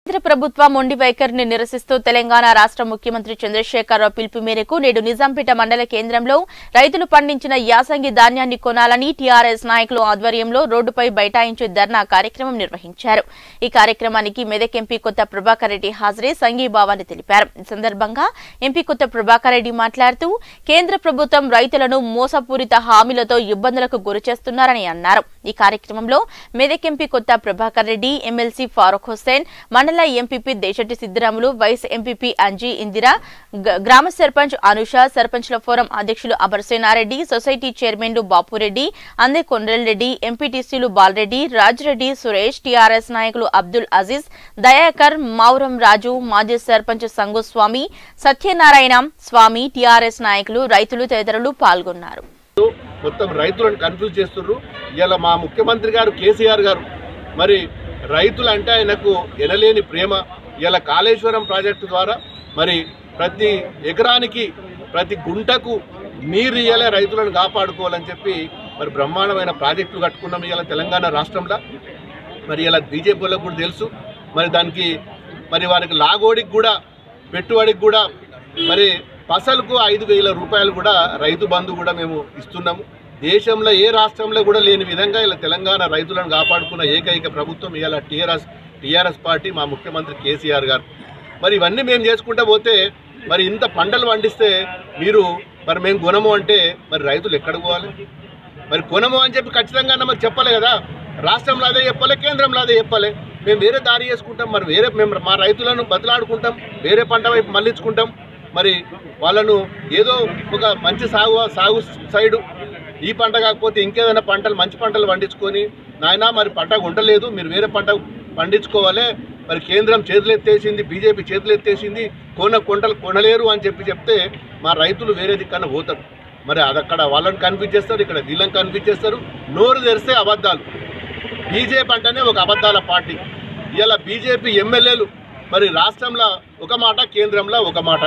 కేంద్ర ప్రభుత్వ మొండి వైఖరిని నిరసిస్తూ తెలంగాణ రాష్ట్ర ముఖ్యమంత్రి చంద్రశేఖరరావు పిలుపు మేరకు నేడు నిజాంపేట మండల కేంద్రంలో రైతులు పండించిన యాసంగి ధాన్యాన్ని కొనాలని టీఆర్ఎస్ నాయకులు ఆధ్వర్యంలో రోడ్డుపై బైఠాయించి ధర్నా కార్యక్రమం నిర్వహించారు ఈ కార్యక్రమానికి మెదక్ ఎంపీ కొత్త ప్రభాకర్ రెడ్డి హాజరై సంఘీభావాన్ని తెలిపారు ఈ సందర్భంగా ఎంపీ కొత్త ప్రభాకర్ రెడ్డి మాట్లాడుతూ కేంద్ర ప్రభుత్వం రైతులను మోసపూరిత హామీలతో ఇబ్బందులకు గురిచేస్తున్నారని అన్నారు ఈ కార్యక్రమంలో మెదక్ ఎంపీ కొత్త ప్రభాకర్ రెడ్డి ఎమ్మెల్సీ ఫారూక్ హుస్సేన్ మండల MPP Desetti Siddiramulu vice MPP Anji Indira గ- గ్రామ సర్పంచ్ అనుష సర్పంచ్ల ఫోరం అధ్యక్షులు అమరసేనారెడ్డి సొసైటీ చైర్మన్లు బాపురెడ్డి అందే రెడ్డి ఎంపీటీసీలు బాలరెడ్డి రాజిరెడ్డి సురేష్ టీఆర్ఎస్ నాయకులు అబ్దుల్ అజీజ్ దయాకర్ మౌరం రాజు మాజీ సర్పంచ్ సంగుస్వామి సత్యనారాయణ స్వామి టీఆర్ఎస్ నాయకులు రైతులు తదితరులు పాల్గొన్నారు మొత్తం రైతులను కన్ఫ్యూజ్ చేస్తున్నారు ఇలా మా ముఖ్యమంత్రి గారు కేసీఆర్ గారు మరి రైతులు అంటే ఆయనకు ఎనలేని ప్రేమ ఇలా కాళేశ్వరం ప్రాజెక్టు ద్వారా మరి ప్రతి ఎకరానికి ప్రతి గుంటకు నీరు ఇయ్యాలే రైతులను కాపాడుకోవాలని చెప్పి మరి బ్రహ్మాండమైన ప్రాజెక్టులు కట్టుకున్నాం ఇలా తెలంగాణ రాష్ట్రంలో మరి ఇలా బీజేపీ వాళ్ళకు కూడా తెలుసు మరి దానికి మరి వారికి లాగోడికి కూడా పెట్టుబడికి కూడా మరి పసలకు ఐదు వేల రూపాయలు కూడా రైతు బంధు కూడా మేము ఇస్తున్నాము దేశంలో ఏ రాష్ట్రంలో కూడా లేని విధంగా ఇలా తెలంగాణ రైతులను కాపాడుకున్న ఏకైక ప్రభుత్వం ఇలా టీఆర్ఎస్ టీఆర్ఎస్ పార్టీ మా ముఖ్యమంత్రి కేసీఆర్ గారు మరి ఇవన్నీ మేము చేసుకుంటూ పోతే మరి ఇంత పంటలు పండిస్తే మీరు మరి మేము కొనము అంటే మరి రైతులు ఎక్కడికి పోవాలి మరి కొనము అని చెప్పి ఖచ్చితంగా మాకు చెప్పాలి కదా రాష్ట్రంలో అదే చెప్పాలి కేంద్రంలో అదే చెప్పాలి మేము వేరే దారి చేసుకుంటాం మరి వేరే మేము మా రైతులను బదిలాడుకుంటాం వేరే పంట వైపు మళ్ళించుకుంటాం మరి వాళ్ళను ఏదో ఒక మంచి సాగు సాగు సైడు ఈ పంట కాకపోతే ఇంకేదైనా పంటలు మంచి పంటలు పండించుకొని నాయన మరి పంట ఉండలేదు మీరు వేరే పంట పండించుకోవాలి మరి కేంద్రం చేతులు ఎత్తేసింది బీజేపీ చేతులు ఎత్తేసింది కొన కొంటలు కొనలేరు అని చెప్పి చెప్తే మా రైతులు వేరే దిక్కన పోతారు మరి అది అక్కడ వాళ్ళని కన్ఫ్యూజ్ చేస్తారు ఇక్కడ వీళ్ళని కన్ఫ్యూజ్ చేస్తారు నోరు తెరిస్తే అబద్ధాలు బీజేపీ అంటేనే ఒక అబద్ధాల పార్టీ ఇలా బీజేపీ ఎమ్మెల్యేలు మరి రాష్ట్రంలో ఒక మాట కేంద్రంలో ఒక మాట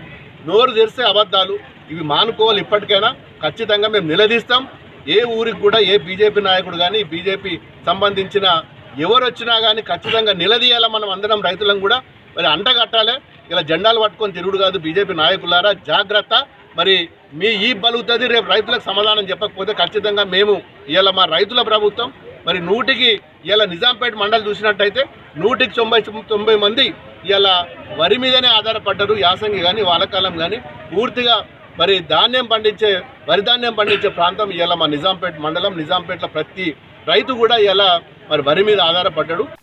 నోరు తెరిస్తే అబద్ధాలు ఇవి మానుకోవాలి ఇప్పటికైనా ఖచ్చితంగా మేము నిలదీస్తాం ఏ ఊరికి కూడా ఏ బీజేపీ నాయకుడు కానీ బీజేపీ సంబంధించిన ఎవరు వచ్చినా కానీ ఖచ్చితంగా నిలదీయాలి మనం అందరం రైతులం కూడా మరి అంటగట్టాలి ఇలా జెండాలు పట్టుకొని తిరుగుడు కాదు బీజేపీ నాయకులారా జాగ్రత్త మరి మీ ఈ బలుగుతుంది రేపు రైతులకు సమాధానం చెప్పకపోతే ఖచ్చితంగా మేము ఇవాళ మా రైతుల ప్రభుత్వం మరి నూటికి ఇలా నిజాంపేట మండలి చూసినట్టయితే నూటికి తొంభై తొంభై మంది ఇలా వరి మీదనే ఆధారపడ్డారు యాసంగి కానీ వానకాలం కానీ పూర్తిగా మరి ధాన్యం పండించే వరి ధాన్యం పండించే ప్రాంతం ఇలా మా నిజాంపేట మండలం నిజాంపేటలో ప్రతి రైతు కూడా ఇలా మరి వరి మీద ఆధారపడ్డాడు